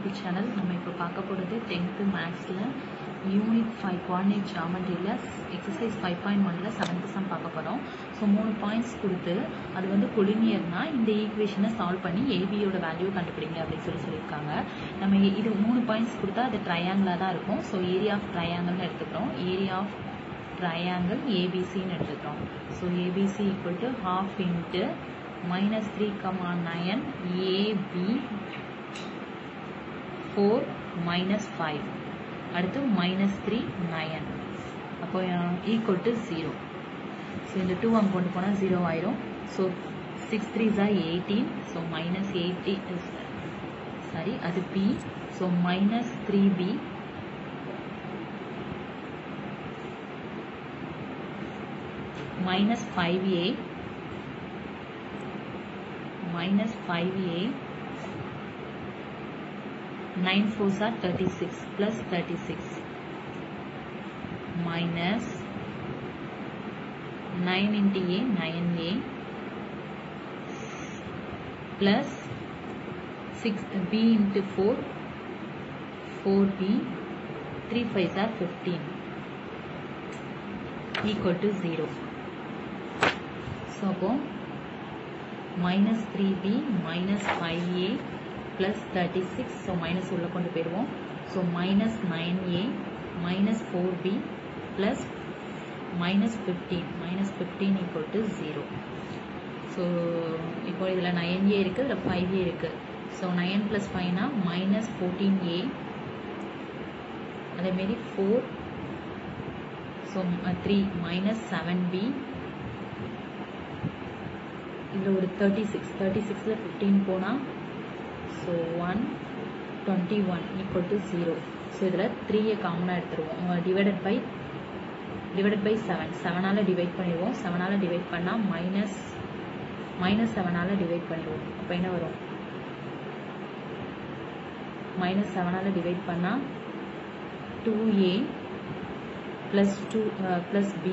channel நம்ம இப்போ பார்க்க போகிறது டென்த்து மேக்ஸில் யூனிட் ஃபைவ் கோஆர்டினேட் ஜாமெட்ரியில் எக்ஸசைஸ் ஃபைவ் பாயிண்ட் ஒனில் செவன்த் சம் பார்க்க போகிறோம் ஸோ மூணு பாயிண்ட்ஸ் கொடுத்து அது வந்து கொலினியர்னா இந்த ஈக்குவேஷனை சால்வ் பண்ணி ஏபியோட வேல்யூ கண்டுபிடிங்க அப்படின்னு சொல்லி சொல்லியிருக்காங்க நம்ம இ- இது மூணு பாயிண்ட்ஸ் கொடுத்தா அது ட்ரையாங்கிளாக தான் இருக்கும் ஸோ ஏரியா ஆஃப் ட்ரையாங்கிள்னு எடுத்துக்கிறோம் ஏரியா ஆஃப் ட்ரையாங்கிள் ஏபிசின்னு எடுத்துக்கிறோம் so ABC equal to half into minus three comma nine AB four minus five அடுத்து மைனஸ் த்ரீ நயன் அப்போ ஈக்குவல் டு ஜீரோ ஸோ இந்த டூ அங்கே கொண்டு போனால் ஜீரோ ஆயிரும் ஸோ சிக்ஸ் த்ரீ ஜா eighteen so minus eighty sorry அது B so minus three B minus 5a minus 5a 9 fours are 36 plus 36 minus 9 into a 9a plus 6 b into 4 4b 3 5s are 15 equal to 0 so அப்போ minus three B minus five A plus thirty six so minus உள்ளே கொண்டு போயிடுவோம் so minus nine A minus four B plus minus fifteen minus fifteen equal to zero so இப்போ இதில் nine A இருக்குது இதில் five A இருக்குது so nine plus ஃபைவ்னா minus fourteen A அதேமாரி four so three minus seven B இதில் ஒரு thirty six thirty சிக்ஸில் ஃபிஃப்டீன் போனால் so one twenty one equal to zero so இதில் த்ரீயை காமனாக எடுத்துருவோம் divided by divided by seven செவனால் டிவைட் பண்ணிடுவோம் செவனால் டிவைட் பண்ணால் மைனஸ் மைனஸ் செவனால் டிவைட் பண்ணிடுவோம் அப்போ என்ன வரும் மைனஸ் செவனால் டிவைட் பண்ணால் two A plus two plus B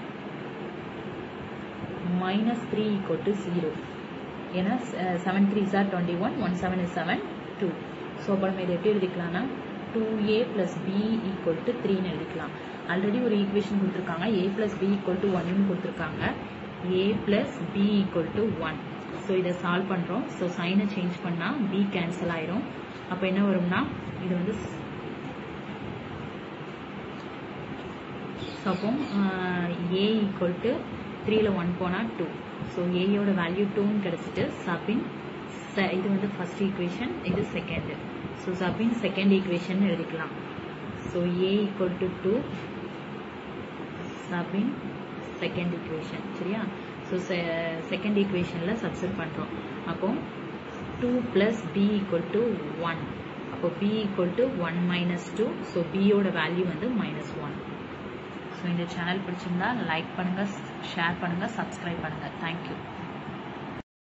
minus 3 equal to 0 ஏன்னா seven three sir twenty one one seven is seven two so அப்போ நம்ம இதை எப்படி எழுதிக்கலாம்னா two A plus B equal to த்ரீன்னு எழுதிக்கலாம் ஆல்ரெடி ஒரு ஈக்குவேஷன் கொடுத்துருக்காங்க A plus B equal to ஒன்னு கொடுத்துருக்காங்க A plus B equal to one so இதை சால்வ் பண்ணுறோம் ஸோ சைனை சேஞ்ச் பண்ணால் பி கேன்சல் ஆயிரும் அப்போ என்ன வரும்னா இது வந்து ஸோ அப்போ ஏ ஈக்குவல் டு த்ரீல ஒன் போனால் டூ ஸோ ஏயோட வேல்யூ டூன்னு கிடச்சிட்டு சபின் ச- இது வந்து ஃபர்ஸ்ட் ஈக்குவேஷன் இது second so sub in second equation எழுதிக்கலாம் so A equal to two sub in second equation சரியா ஸோ செகண்ட் ஈக்குவேஷனில் சப்ஸ்ட் பண்ணுறோம் அப்போ two plus B equal to one அப்போ B equal to one minus two so பியோட வேல்யூ வந்து minus one so இந்த channel பிடிச்சிருந்தா லைக் பண்ணுங்கள் ஷேர் பண்ணுங்கள் சப்ஸ்கிரைப் பண்ணுங்கள் தேங்க்யூ